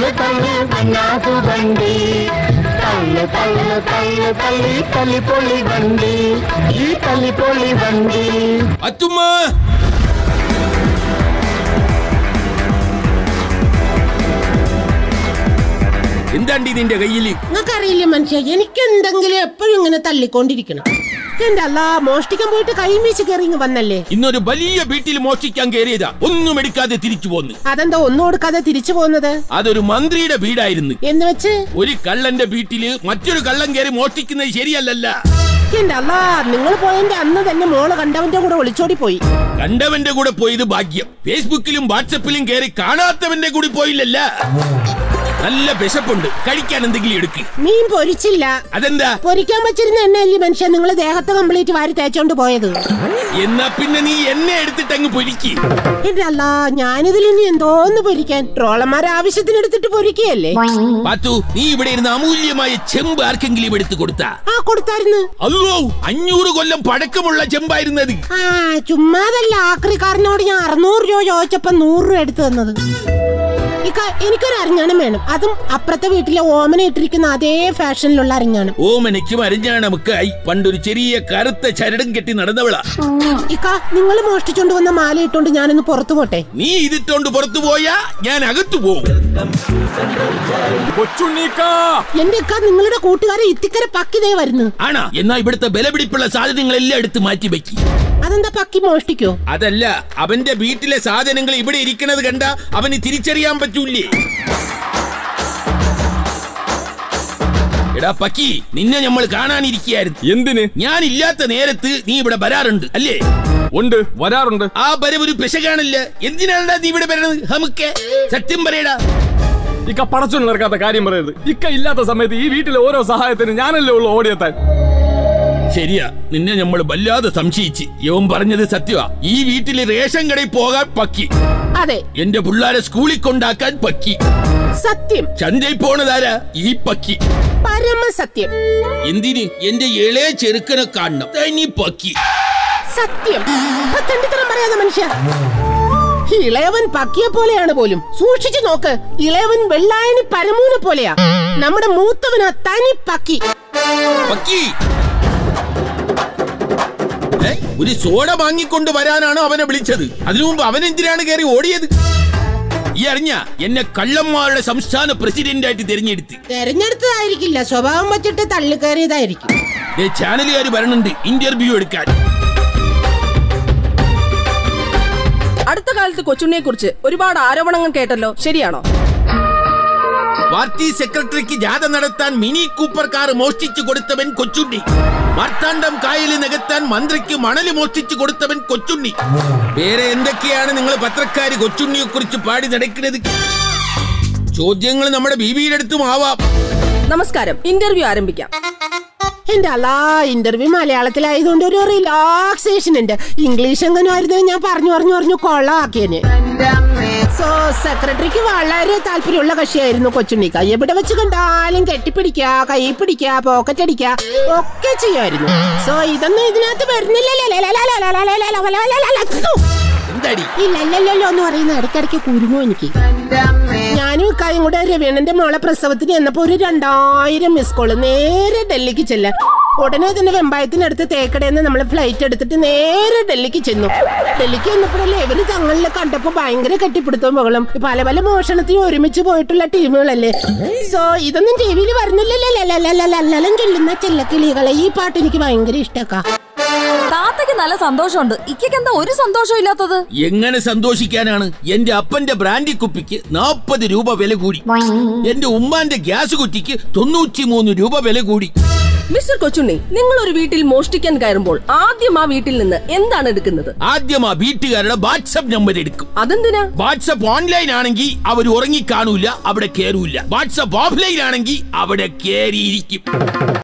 തള്ളു തള്ളു കണ്ണാസു വണ്ടി തള്ളു തള്ളു തള്ളു തള്ളി തല്ലിപ്പൊളി വണ്ടി ഈ തല്ലിപ്പൊളി വണ്ടി അച്ചുമ്മ എന്താണ്ടി നിന്റെ കയ്യില് നിങ്ങൾക്കറിയില്ല മനുഷ്യ എനിക്ക് എന്തെങ്കിലും എപ്പോഴും ഇങ്ങനെ തള്ളിക്കൊണ്ടിരിക്കണം എന്റെ അല്ല മോഷ്ടിക്കാൻ പോയിട്ട് കൈ വീശി കയറി ഇങ്ങ് വന്നല്ലേ ഇന്നൊരു വലിയ വീട്ടിൽ മോഷ്ടിക്കാൻ കയറിയതാ ഒന്നും എടുക്കാതെ തിരിച്ചു പോന്ന് അതെന്താ ഒന്നും കൊടുക്കാതെ തിരിച്ചു പോകുന്നത് അതൊരു മന്ത്രിയുടെ വീടായിരുന്നു എന്ന് വെച്ച് ഒരു കള്ളന്റെ വീട്ടില് മറ്റൊരു കള്ളൻ കയറി മോഷ്ടിക്കുന്നത് ശരിയല്ലല്ല എന്റെ അല്ല നിങ്ങൾ പോയതിന്റെ അന്ന് തന്നെ മോള് കണ്ടവന്റെ കൂടെ ഒളിച്ചോടി പോയി കണ്ടവന്റെ കൂടെ പോയത് ഭാഗ്യം ഫേസ്ബുക്കിലും വാട്സപ്പിലും കയറി കാണാത്തവന്റെ കൂടി പോയില്ലല്ല നല്ല വിശപ്പുണ്ട് കഴിക്കാൻ എന്തെങ്കിലും എടുക്ക് മീൻ പൊരിച്ചില്ല അതെന്താ പൊരിക്കാൻ വെച്ചിരുന്ന എണ്ണയല്ലേ മനുഷ്യ നിങ്ങൾ ദേഹത്ത് കംപ്ലീറ്റ് വാരി തേച്ചോണ്ട് പോയത് എന്നാ പിന്നെ നീ എന്നെ എടുത്തിട്ട് അങ്ങ് പൊരിക്ക് എന്റെ അല്ല ഞാനിതിൽ ഇനി എന്തോന്ന് പൊരിക്കാൻ ട്രോളന്മാർ ആവശ്യത്തിന് എടുത്തിട്ട് പൊരിക്കുകയല്ലേ പാത്തു നീ ഇവിടെ ഇരുന്ന് അമൂല്യമായ ചെമ്പ് ആർക്കെങ്കിലും എടുത്തു കൊടുത്താ ആ കൊടുത്തായിരുന്നു അല്ലോ അഞ്ഞൂറ് കൊല്ലം പഴക്കമുള്ള ചെമ്പായിരുന്നത് ആ ചുമ്മാതല്ല ആക്രിക്കാരനോട് ഞാൻ അറുന്നൂറ് രൂപ ചോദിച്ചപ്പോ നൂറ് രൂപ എടുത്തു തന്നത് ഇക്ക എനിക്കൊരു അരിഞ്ഞാണം വേണം അതും അപ്പുറത്തെ വീട്ടിലെ ഓമന ഇട്ടിരിക്കുന്ന അതേ ഫാഷനിലുള്ള അരിഞ്ഞാണം ഓമനയ്ക്കും അരിഞ്ഞാണമൊക്കെയായി പണ്ടൊരു ചെറിയ കറുത്ത ചരടും കെട്ടി നടന്നവളാ ഇക്ക നിങ്ങൾ മോഷ്ടിച്ചോണ്ട് വന്ന മാല ഇട്ടോണ്ട് ഞാനൊന്ന് പുറത്തു പോട്ടെ നീ ഇതിട്ടോണ്ട് പുറത്തു പോയാ ഞാൻ അകത്തു പോവും കൊച്ചുണ്ണീക്കാ എന്റെ ഇക്ക നിങ്ങളുടെ കൂട്ടുകാരെ ഇത്തിക്കര പക്കിതേ വരുന്നു ആണാ എന്നാ ഇവിടുത്തെ ബലപിടിപ്പുള്ള സാധനങ്ങളെല്ലാം എടുത്ത് മാറ്റി വെക്കി അതെന്താ പക്കി മോഷ്ടിക്കോ അതല്ല അവന്റെ വീട്ടിലെ സാധനങ്ങൾ ഇവിടെ ഇരിക്കണത് കണ്ട അവന് തിരിച്ചറിയാൻ പറ്റൂലേ എടാ പക്കി നിന്നെ നമ്മൾ കാണാനിരിക്കുകയായിരുന്നു എന്തിന് ഞാൻ ഇല്ലാത്ത നേരത്ത് നീ ഇവിടെ വരാറുണ്ട് അല്ലേ ഉണ്ട് വരാറുണ്ട് ആ വരവ് ഒരു പിശകാണല്ല എന്തിനാണ് നീ ഇവിടെ വരുന്നത് നമുക്ക് സത്യം പറയടാ ഇക്ക പടച്ചൊന്നും നടക്കാത്ത കാര്യം പറയരുത് ഇക്ക ഇല്ലാത്ത സമയത്ത് ഈ വീട്ടിലെ ഓരോ സഹായത്തിന് ഞാനല്ലേ ഉള്ളു ഓടിയെത്താൻ ശരിയാ നിന്നെ നമ്മൾ വല്ലാതെ സംശയിച്ച് യവൻ പറഞ്ഞത് സത്യമാ ഈ വീട്ടിലെ റേഷൻ കടയിൽ പോകാൻ പക്കി അതെ എന്റെ പിള്ളാരെ സ്കൂളിൽ കൊണ്ടാക്കാൻ പക്കി സത്യം ചന്തയിൽ പോണതാരാ ഈ പക്കി പരമസത്യം എന്തിന് എന്റെ ഇളയ ചെറുക്കനെ കാണണം തനി പക്കി സത്യം ഇപ്പൊ തെണ്ടിത്തരം പറയാതെ മനുഷ്യ ഇളയവൻ പക്കിയെ പോലെയാണ് പോലും സൂക്ഷിച്ചു നോക്ക് ഇളയവൻ വെള്ളായണി പരമൂനെ പോലെയാ നമ്മുടെ മൂത്തവനാ തനി പക്കി പക്കി ഏ? ഒരു സോഡ വാങ്ങിക്കൊണ്ട് വരാനാണ് അവനെ വിളിച്ചത് അതിനു മുമ്പ് അവൻ എന്തിനാണ് കയറി ഓടിയത് ഈ അറിഞ്ഞ എന്നെ കള്ളന്മാരുടെ സംസ്ഥാന പ്രസിഡന്റ് ആയിട്ട് തിരഞ്ഞെടുത്ത് തെരഞ്ഞെടുത്തതായിരിക്കില്ല സ്വഭാവം വച്ചിട്ട് തള്ളിക്കയറിയതായിരിക്കും ചാനലുകാർ വരണുണ്ട് ഇന്റർവ്യൂ എടുക്കാൻ അടുത്ത കാലത്ത് കൊച്ചുണ്ണിയെ കുറിച്ച് ഒരുപാട് ആരോപണങ്ങൾ കേട്ടല്ലോ ശരിയാണോ പാർട്ടി സെക്രട്ടറിക്ക് ജാഥ നടത്താൻ മിനി കൂപ്പർ കാർ മോഷ്ടിച്ചു കൊടുത്തവൻ കൊച്ചുണ്ണി മാർത്താണ്ഡം കായല് നികത്താൻ മന്ത്രിക്ക് മണല് മോഷ്ടിച്ചു കൊടുത്തവൻ കൊച്ചുണ്ണി വേറെ എന്തൊക്കെയാണ് നിങ്ങൾ പത്രക്കാര് കൊച്ചുണ്ണിയെ കുറിച്ച് പാടി നടക്കുന്നത് ചോദ്യങ്ങൾ നമ്മുടെ ബീവിയുടെ അടുത്തും ആവാം നമസ്കാരം ഇന്റർവ്യൂ ആരംഭിക്കാം എന്റെ അല്ലാ ഇന്റർവ്യൂ മലയാളത്തിലായതുകൊണ്ട് ഒരു റിലാക്സേഷൻ ഉണ്ട് ഇംഗ്ലീഷ് എങ്ങനെ ആയിരുന്നു ഞാൻ പറഞ്ഞു പറഞ്ഞു പറഞ്ഞു കൊള്ളാക്കിയന് സോ സെക്രട്ടറിക്ക് വളരെ താല്പര്യമുള്ള കക്ഷിയായിരുന്നു കൊച്ചുണ്ണിക്ക എവിടെ വെച്ച് കണ്ടാലും കെട്ടിപ്പിടിക്ക കൈ പിടിക്ക പോക്കറ്റ് അടിക്ക ഒക്കെ ചെയ്യുമായിരുന്നു സോ ഇതൊന്നും ഇതിനകത്ത് വരുന്നില്ലല്ലോ എന്താടി ഇല്ലല്ലല്ലോ എന്ന് പറയുന്ന ഇടയ്ക്കിടയ്ക്ക് കുരുങ്ങോ എനിക്ക് ഞാനും ഇക്കായും കൂടെ രവീണന്റെ മോളെ പ്രസവത്തിന് ചെന്നപ്പോ ഒരു രണ്ടായിരം മിസ് കോള് നേരെ ഡൽഹിക്ക് ചെല്ലാൻ ഉടനെ തന്നെ വെമ്പായത്തിനടുത്ത് തേക്കടയിൽ നമ്മൾ ഫ്ലൈറ്റ് എടുത്തിട്ട് നേരെ ഡൽഹിക്ക് ചെന്നു ഡൽഹിക്ക് ചെന്നപ്പോഴല്ലേ ഇവര് തങ്ങളിലെ കണ്ടപ്പോ ഭയങ്കര കെട്ടിപ്പിടുത്തവും മകളും പല പല മോഷണത്തിനും ഒരുമിച്ച് പോയിട്ടുള്ള ടീമുകളല്ലേ സോ ഇതൊന്നും ടി വിയിൽ വരുന്നില്ലല്ലോ ചൊല്ലുന്ന ചെല്ലക്കിളികളെ ഈ പാട്ട് എനിക്ക് ഭയങ്കര ഇഷ്ടക്കാ താത്തയ്ക്ക് നല്ല സന്തോഷമുണ്ട് ഇക്കയ്ക്ക് എന്താ ഒരു സന്തോഷം ഇല്ലാത്തത് എങ്ങനെ സന്തോഷിക്കാനാണ് എന്റെ അപ്പന്റെ ബ്രാൻഡി കുപ്പിക്ക് നാൽപ്പത് രൂപ വില കൂടി എന്റെ ഉമ്മാന്റെ ഗ്യാസ് കുറ്റിക്ക് തൊണ്ണൂറ്റി മൂന്ന് രൂപ വില കൂടി മിസ്റ്റർ കൊച്ചുണ്ണി നിങ്ങൾ ഒരു വീട്ടിൽ മോഷ്ടിക്കാൻ കയറുമ്പോൾ ആദ്യം ആ വീട്ടിൽ നിന്ന് എന്താണ് എടുക്കുന്നത് ആദ്യം ആ വീട്ടുകാരുടെ വാട്സപ്പ് നമ്പർ എടുക്കും അതെന്തിനാ വാട്സപ്പ് ഓൺലൈൻ ആണെങ്കിൽ അവർ ഉറങ്ങി കാണൂല അവിടെ കേറൂല വാട്സപ്പ് ഓഫ്ലൈൻ ആണെങ്കിൽ അവിടെ കേറിയിരിക്കും